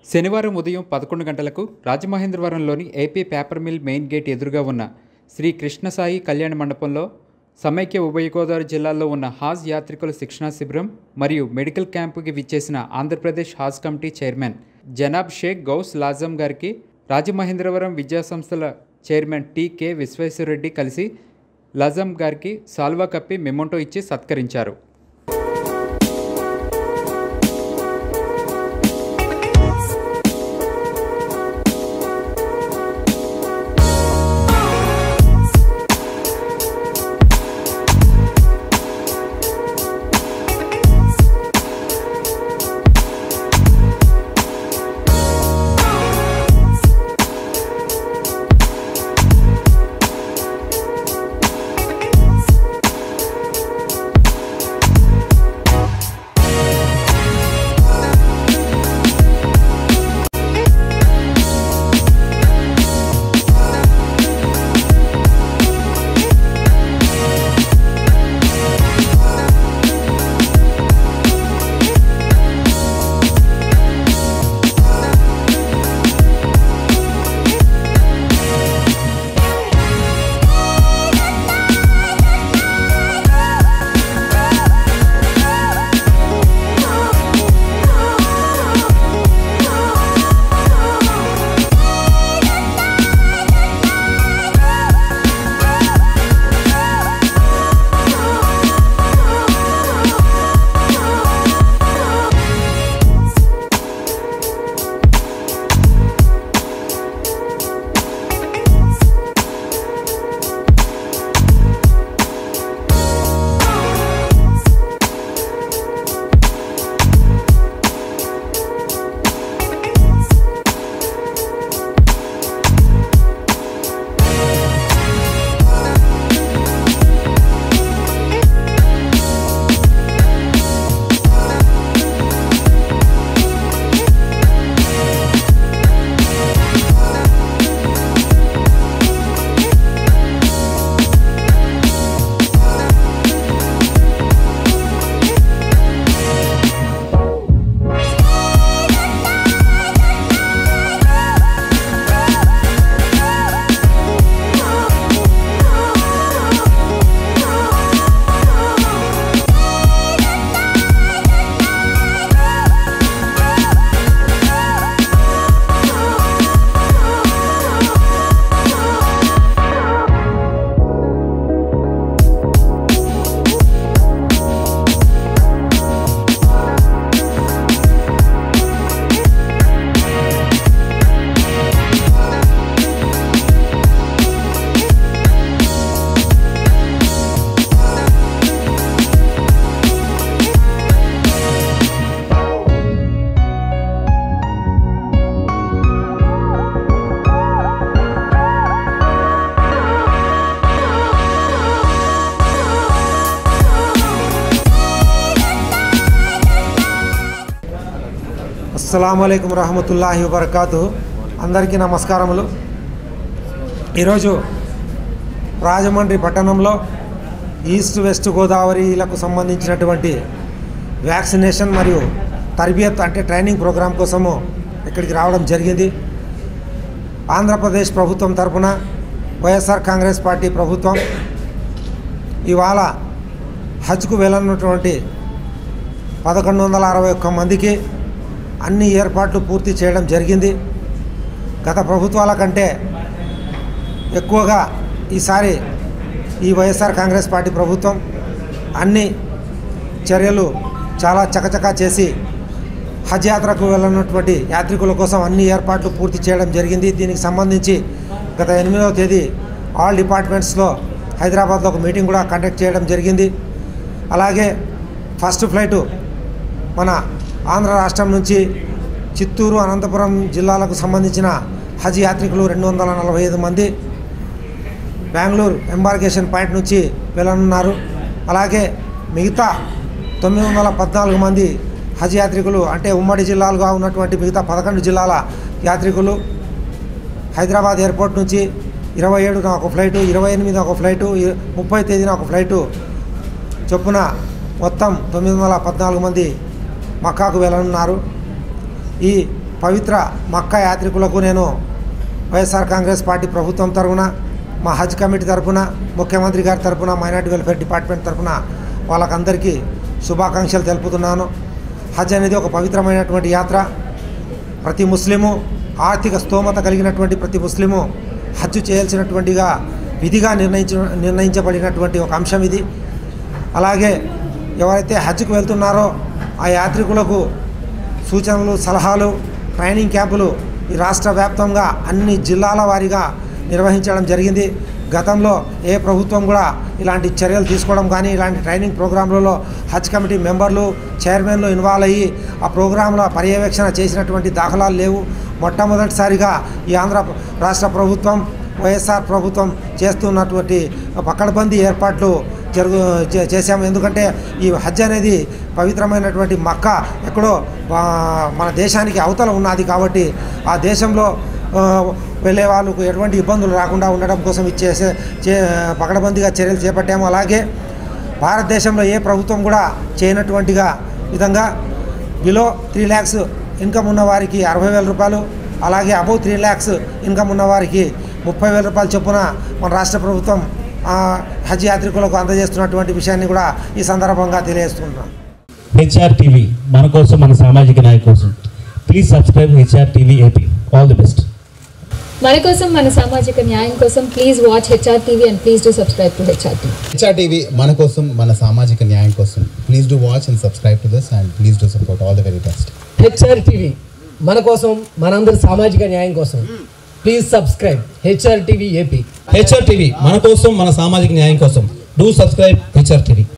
శనివారం ఉదయం పదకొండు గంటలకు రాజమహేంద్రవరంలోని AP paper mill main gate ఎదురుగా ఉన్న శ్రీ కృష్ణసాయి కళ్యాణ మండపంలో సమైక్య ఉభయ గోదావరి జిల్లాల్లో ఉన్న హాజ్ యాత్రికుల శిక్షణా శిబిరం మరియు మెడికల్ క్యాంపుకి విచ్చేసిన ఆంధ్రప్రదేశ్ హాజ్ కమిటీ చైర్మన్ జనాబ్ షేక్ గౌస్ లాజం గారికి రాజమహేంద్రవరం విద్యాసంస్థల చైర్మన్ టి.కె. విశ్వేశ్వరరెడ్డి కలిసి లాజం గారికి సాల్వా కప్పి మెమోంటో ఇచ్చి సత్కరించారు అస్సలం అయికం రహమతుల్లాహి వబర్కాతు అందరికీ నమస్కారములు ఈరోజు రాజమండ్రి పట్టణంలో ఈస్ట్ వెస్ట్ గోదావరిలకు సంబంధించినటువంటి వ్యాక్సినేషన్ మరియు తర్బియత్ అంటే ట్రైనింగ్ ప్రోగ్రాం కోసము ఇక్కడికి రావడం జరిగింది ఆంధ్రప్రదేశ్ ప్రభుత్వం తరపున వైఎస్ఆర్ కాంగ్రెస్ పార్టీ ప్రభుత్వం ఇవాళ హజ్కు వెళ్ళనున్నటువంటి పదకొండు వందల అరవై ఒక్క మందికి అన్ని ఏర్పాట్లు పూర్తి చేయడం జరిగింది గత ప్రభుత్వాల కంటే ఎక్కువగా ఈసారి ఈ వైఎస్ఆర్ కాంగ్రెస్ పార్టీ ప్రభుత్వం అన్ని చర్యలు చాలా చకచకా చేసి హజ్ యాత్రకు వెళ్ళనున్నటువంటి యాత్రికుల కోసం అన్ని ఏర్పాట్లు పూర్తి చేయడం జరిగింది దీనికి సంబంధించి గత ఎనిమిదవ తేదీ ఆల్ డిపార్ట్మెంట్స్లో హైదరాబాద్లో ఒక మీటింగ్ కూడా కండక్ట్ చేయడం జరిగింది అలాగే ఫస్ట్ ఫ్లైటు మన ఆంధ్ర రాష్ట్రం నుంచి చిత్తూరు అనంతపురం జిల్లాలకు సంబంధించిన హజ్ యాత్రికులు రెండు వందల నలభై ఐదు మంది బెంగళూరు ఎంబార్కేషన్ పాయింట్ నుంచి వెళ్ళనున్నారు అలాగే మిగతా తొమ్మిది వందల పద్నాలుగు మంది హజ్ యాత్రికులు అంటే ఉమ్మడి జిల్లాలుగా ఉన్నటువంటి మిగతా పదకొండు జిల్లాల యాత్రికులు హైదరాబాద్ ఎయిర్పోర్ట్ నుంచి ఇరవై ఏడున ఒక ఫ్లైటు ఇరవై ఎనిమిదిన ఒక ఫ్లైటు ఇ- ముప్పై తేదీన ఒక ఫ్లైటు చొప్పున మొత్తం తొమ్మిది వందల పద్నాలుగు మంది మక్కాకు వెళ్ళనున్నారు ఈ పవిత్ర మక్కా యాత్రికులకు నేను వైఎస్ఆర్ కాంగ్రెస్ పార్టీ ప్రభుత్వం తరఫున మా హజ్ కమిటీ తరఫున ముఖ్యమంత్రి గారి తరఫున మైనార్టీ వెల్ఫేర్ డిపార్ట్మెంట్ తరఫున వాళ్ళకందరికీ శుభాకాంక్షలు తెలుపుతున్నాను హజ్ అనేది ఒక పవిత్రమైనటువంటి యాత్ర ప్రతి ముస్లిము ఆర్థిక స్తోమత కలిగినటువంటి ప్రతి ముస్లిము హజ్ చేయాల్సినటువంటిగా విధిగా నిర్ణయించ నిర్ణయించబడినటువంటి ఒక అంశం ఇది అలాగే ఎవరైతే హజ్కు వెళ్తున్నారో ఆ యాత్రికులకు సూచనలు సలహాలు ట్రైనింగ్ క్యాంపులు ఈ రాష్ట్ర వ్యాప్తంగా అన్ని జిల్లాల వారీగా నిర్వహించడం జరిగింది గతంలో ఏ ప్రభుత్వం కూడా ఇలాంటి చర్యలు తీసుకోవడం కానీ ఇలాంటి ట్రైనింగ్ ప్రోగ్రాంలలో హజ్ కమిటీ మెంబర్లు చైర్మన్లు ఇన్వాల్వ్ అయ్యి ఆ ప్రోగ్రాంల పర్యవేక్షణ చేసినటువంటి దాఖలాలు లేవు మొట్టమొదటిసారిగా ఈ ఆంధ్ర రాష్ట్ర ప్రభుత్వం వైఎస్ఆర్ ప్రభుత్వం చేస్తున్నటువంటి పకడ్బందీ ఏర్పాట్లు జరుగు చే- చేశాము ఎందుకంటే ఈ హజ్ అనేది పవిత్రమైనటువంటి మక్క ఎక్కడో ఆ, మన దేశానికి అవతల ఉన్నది కాబట్టి ఆ దేశంలో ఆ, వెళ్ళే వాళ్ళకు ఎటువంటి ఇబ్బందులు రాకుండా ఉండడం కోసం ఇచ్చేసే చే పకడ్బందీగా చర్యలు చేపట్టాము అలాగే భారతదేశంలో ఏ ప్రభుత్వం కూడా చేయనటువంటిగా విధంగా బిలో త్రీ ల్యాక్స్ ఇన్కమ్ ఉన్న వారికి అరవై వేల రూపాయలు అలాగే అబౌవ్ త్రీ ల్యాక్స్ ఇన్కమ్ ఉన్న వారికి ముప్పై వేల రూపాయల చొప్పున మన రాష్ట్ర ప్రభుత్వం ఆ, హజ్ యాత్రికులకు అందజేస్తున్నటువంటి విషయాన్ని కూడా ఈ సందర్భంగా తెలియజేస్తున్నాను హెచ్ఆర్ టీవీ మన కోసం మన సామాజిక నాయకు కోసం please subscribe HR TV AP all the best మన కోసం మన సామాజిక న్యాయం కోసం please watch HR TV and please do subscribe to HR TV HR TV మన కోసం మన సామాజిక న్యాయం కోసం please do watch and subscribe to this and please do support all the very best HR TV మన కోసం మనందరి సామాజిక న్యాయం కోసం please subscribe HR TV AP HR TV మన కోసం మన సామాజిక న్యాయం కోసం డూ సబ్స్క్రైబ్ హెచ్ఆర్ టీవీ